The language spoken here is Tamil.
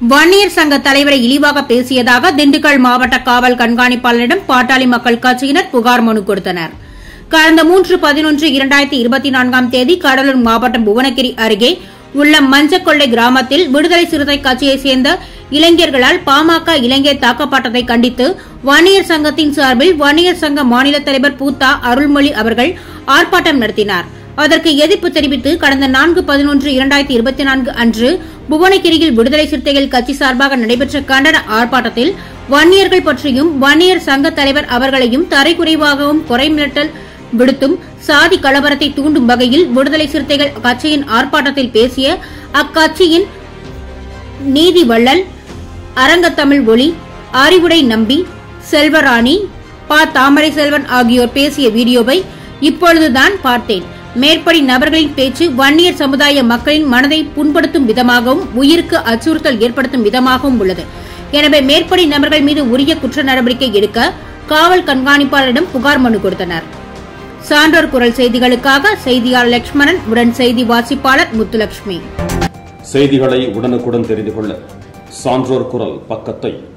வன்னியர் சங்க தலைவரை இழிவாக பேசியதாக திண்டுக்கல் மாவட்ட காவல் கண்காணிப்பாளரிடம் பாட்டாளி மக்கள் கட்சியினர் புகார் மனு கொடுத்தனர் கடந்த மூன்று பதினொன்று இரண்டாயிரத்தி இருபத்தி நான்காம் தேதி கடலூர் மாவட்டம் புவனகிரி அருகே உள்ள மஞ்சக்கொள்ளை கிராமத்தில் விடுதலை சிறுத்தை கட்சியைச் சேர்ந்த இளைஞர்களால் பாமக இளைஞர் தாக்கப்பட்டதை கண்டித்து வன்னியர் சங்கத்தின் சார்பில் வன்னியர் சங்க மாநில தலைவர் பூத்தா அருள்மொழி அவர்கள் ஆர்ப்பாட்டம் நடத்தினார் அதற்கு எதிர்ப்பு தெரிவித்து கடந்த நான்கு பதினொன்று இரண்டாயிரத்தி இருபத்தி நான்கு அன்று புவனகிரியில் விடுதலை சிறுத்தைகள் கட்சி சார்பாக நடைபெற்ற கண்டன ஆர்ப்பாட்டத்தில் வன்னியர்கள் பற்றியும் வன்னியர் சங்க தலைவர் அவர்களையும் தரைக்குறைவாகவும் குறை மிரட்டல் விடுத்தும் சாதி கலவரத்தை தூண்டும் வகையில் விடுதலை சிறுத்தைகள் கட்சியின் ஆர்ப்பாட்டத்தில் பேசிய அக்கட்சியின் நீதி வள்ளல் அரங்கத்தமிழ் ஒளி அறிவுடை நம்பி செல்வராணி ப தாமரை செல்வன் ஆகியோர் பேசிய வீடியோவை இப்பொழுதுதான் பார்த்தேன் மேற்படி நபர்களின் பேச்சு வன்னியர் சமுதாய மக்களின் மனதை புண்படுத்தும் விதமாகவும் உயிருக்கு அச்சுறுத்தல் ஏற்படுத்தும் விதமாகவும் உள்ளது எனவே மேற்படி நபர்கள் மீது உரிய குற்ற நடவடிக்கை எடுக்க காவல் கண்காணிப்பாளரிடம் புகார் மனு கொடுத்தனர் சான்றோர் குரல் செய்திகளுக்காக செய்தியாளர் லட்சுமணன் உடன் செய்தி வாசிப்பாளர் முத்துலட்சுமி செய்திகளை உடனுக்குடன் தெரிந்து கொள்ள சான்றோர் குரல் பக்கத்தை